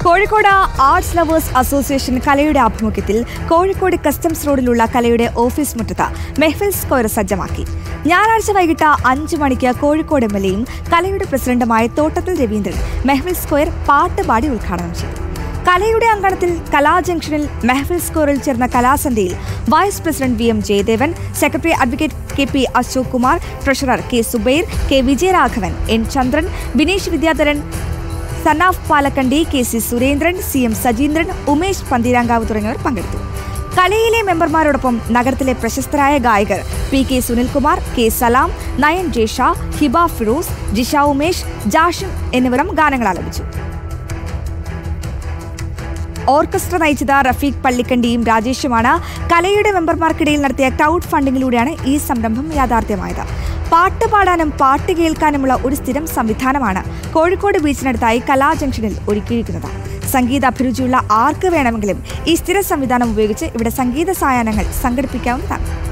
Kozhikode arts lovers association കലയുടെ ആഭിമുഖ്യത്തിൽ Kozhikode customs റോഡിലുള്ള കലയുടെ ഓഫീസ് മുറ്റത്ത് മെഹ്ഫിൽ സ്ക്വയർ സജ്ജമാക്കി ഞായറാഴ്ച വൈകിട്ട് അഞ്ചു മണിക്ക് കോഴിക്കോട് എം എൽ എയും കലയുടെ പ്രസിഡന്റുമായ തോട്ടത്തിൽ രവീന്ദ്രൻ മെഹ്ഫിൽ സ്ക്വയർ പാട്ടുപാടി ഉദ്ഘാടനം ചെയ്തു കലയുടെ അങ്കണത്തിൽ കലാ ജംഗ്ഷനിൽ മെഹ്ഫിൽ സ്ക്വയറിൽ ചേർന്ന കലാസന്ധ്യയിൽ vice president V M Jayadevan secretary advocate K P Ashok Kumar treasurer K Zubair K Vijayaraghavan N Chandran Bineesh Vidyadharan Sannaf Palakkandi K C Surendran C M Sajeendran Umesh Pantheerankavu തുടങ്ങിയവർ പങ്കെടുത്തു കലയിലെ മെമ്പർമാരോടൊപ്പം നഗരത്തിലെ പ്രശസ്തരായ ഗായകർ P K Sunilkumar K Salam Nayan Jesha Hiba Firoz Jisha Umesh Jashim എന്നിവരും ഗാനങ്ങൾ ആലപിച്ചു ഓർക്കസ്ട്ര നയിച്ചത് റഫീഖ് പള്ളിക്കണ്ടിയും രാജേഷുമാണ് കലയുടെ മെമ്പർമാർക്കിടയിൽ നടത്തിയ ക്രൗഡ് ഫണ്ടിങ്ങിലൂടെയാണ് ഈ സംരംഭം യാഥാർത്ഥ്യമായത് പാട്ട് പാടാനും പാട്ട് കേൾക്കാനുമുള്ള ഒരു സ്ഥിരം സംവിധാനമാണ് കോഴിക്കോട് ബീച്ചിനടുത്തായി കലാ ജംഗ്ഷനിൽ ഒരുക്കിയിരിക്കുന്നത് സംഗീത അഭിരുചിയുള്ള ആർക്ക് വേണമെങ്കിലും ഈ സ്ഥിര സംവിധാനം ഉപയോഗിച്ച് ഇവിടെ സംഗീത സായാഹ്നങ്ങൾ സംഘടിപ്പിക്കാവുന്നതാണ്